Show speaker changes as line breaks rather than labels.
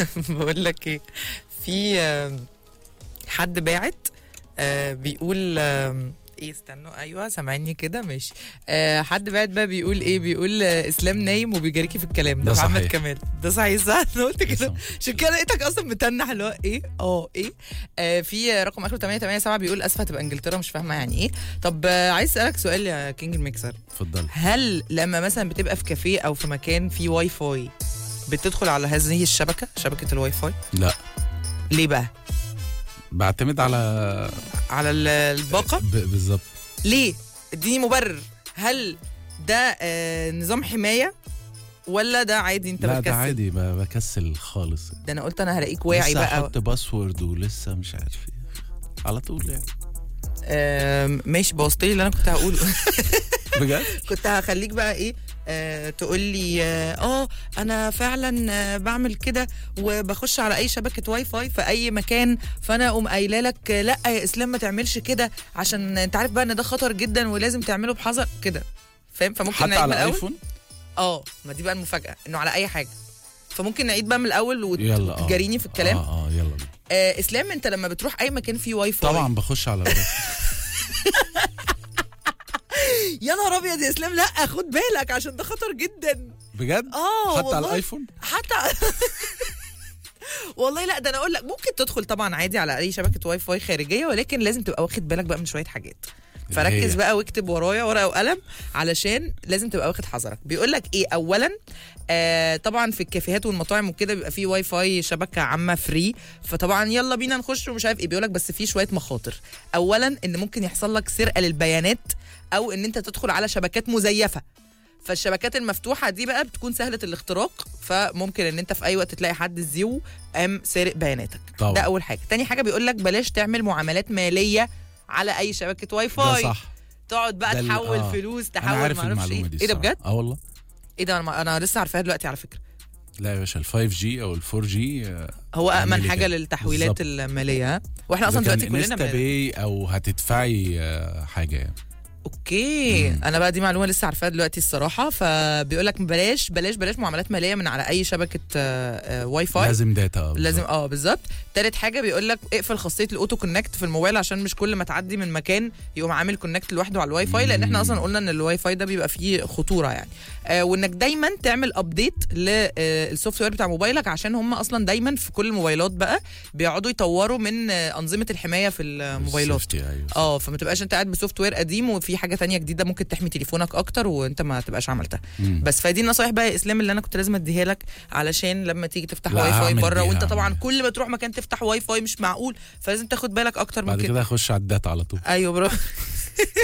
بقول لك ايه في آم، حد باعت آه، بيقول آم، ايه استنوا ايوه سامعيني كده ماشي آه حد بعت بقى بيقول ايه بيقول آه اسلام نايم وبيجاريكي في الكلام ده
ده
محمد
صحيح.
كمال ده صحيح صح انا قلت كده
صح.
عشان كده لقيتك اصلا متنح اللي هو ايه اه ايه آه في رقم اخره 887 بيقول اسفه هتبقى انجلترا مش فاهمه يعني ايه طب آه عايز اسالك سؤال يا كينج الميكسر
اتفضل
هل لما مثلا بتبقى في كافيه او في مكان فيه واي فاي بتدخل على هذه الشبكه شبكه الواي فاي
لا
ليه بقى
بعتمد على
على ال- الباقه
ب- بالظبط
ليه اديني مبرر هل ده آه نظام حمايه ولا ده عادي انت
لا
بتكسل
ده عادي ب- بكسل خالص
ده انا قلت انا هلاقيك واعي
لسه
بقى
احط باسورد ولسه مش عارف ايه على طول يعني
آه ماشي بوظت لي اللي انا كنت هقوله
بجد
كنت هخليك بقى ايه آه تقول لي اه آه، انا فعلا آه بعمل كده وبخش على اي شبكه واي فاي في اي مكان فانا اقوم قايله لك آه، لا يا اسلام ما تعملش كده عشان انت عارف بقى ان ده خطر جدا ولازم تعمله بحذر كده فاهم فممكن
حتى
نعيد من
على
الاول
ايفون
اه ما دي بقى المفاجاه انه على اي حاجه فممكن نعيد بقى من الاول
يلا اه
وتجاريني في الكلام
اه اه يلا بينا.
آه اسلام انت لما بتروح اي مكان فيه واي فاي
طبعا بخش على الواي
يا نهار ابيض يا اسلام لا خد بالك عشان ده خطر جدا
بجد
اه
حتى على
والله.
الايفون
حتى والله لا ده انا اقول لك ممكن تدخل طبعا عادي على اي شبكه واي فاي خارجيه ولكن لازم تبقى واخد بالك بقى من شويه حاجات فركز
هي.
بقى واكتب ورايا ورقه وقلم علشان لازم تبقى واخد حذرك بيقول لك ايه اولا آه طبعا في الكافيهات والمطاعم وكده بيبقى في واي فاي شبكه عامه فري فطبعا يلا بينا نخش ومش عارف ايه بيقول لك بس في شويه مخاطر اولا ان ممكن يحصل لك سرقه للبيانات او ان انت تدخل على شبكات مزيفه فالشبكات المفتوحه دي بقى بتكون سهله الاختراق فممكن ان انت في اي وقت تلاقي حد زيو قام سارق بياناتك
طبعا
ده اول حاجه تاني حاجه بيقول لك بلاش تعمل معاملات ماليه على اي شبكه واي
ده
فاي
صح
تقعد بقى
ده ال-
تحول
آه.
فلوس
انا
تحول
عارف
معرفش
المعلومه
ايه
دي
ايه ده
الصراحة.
بجد
اه والله
ايه ده انا, أنا لسه عارفاها دلوقتي على فكره
لا يا باشا ال 5 جي او ال 4 جي
هو امن
اعملي
حاجه
كده.
للتحويلات
بالظبط.
الماليه ها واحنا اصلا دلوقتي كلنا
انستا
بن-
باي او هتدفعي آه، حاجه يعني
اوكي
مم.
انا بقى دي معلومه لسه عارفاها دلوقتي الصراحه فبيقول لك بلاش بلاش بلاش معاملات ماليه من على اي شبكه آه، آه، واي فاي
لازم داتا آه،
لازم
بالظبط.
اه بالظبط تالت حاجه بيقول لك اقفل خاصيه الاوتو كونكت في الموبايل عشان مش كل ما تعدي من مكان يقوم عامل كونكت لوحده على الواي فاي لان احنا اصلا قلنا ان الواي فاي ده بيبقى فيه خطوره يعني آه وانك دايما تعمل ابديت للسوفت وير بتاع موبايلك عشان هم اصلا دايما في كل الموبايلات بقى بيقعدوا يطوروا من آه، انظمه الحمايه في الموبايلات
السيفتي، ايوه
اه فما تبقاش انت قاعد بسوفت وير قديم وفي حاجه تانية جديده ممكن تحمي تليفونك اكتر وانت ما تبقاش عملتها
مم.
بس فدي النصايح بقى يا اسلام اللي انا كنت لازم اديها لك علشان لما تيجي تفتح
لا،
واي فاي
هعمل
بره
دي،
وانت
هعمل
طبعا
دي.
كل ما تروح مكان تفتح واي فاي مش معقول فلازم تاخد بالك اكتر من
بعد
كده
كده اخش على الداتا على طول
ايوه برافو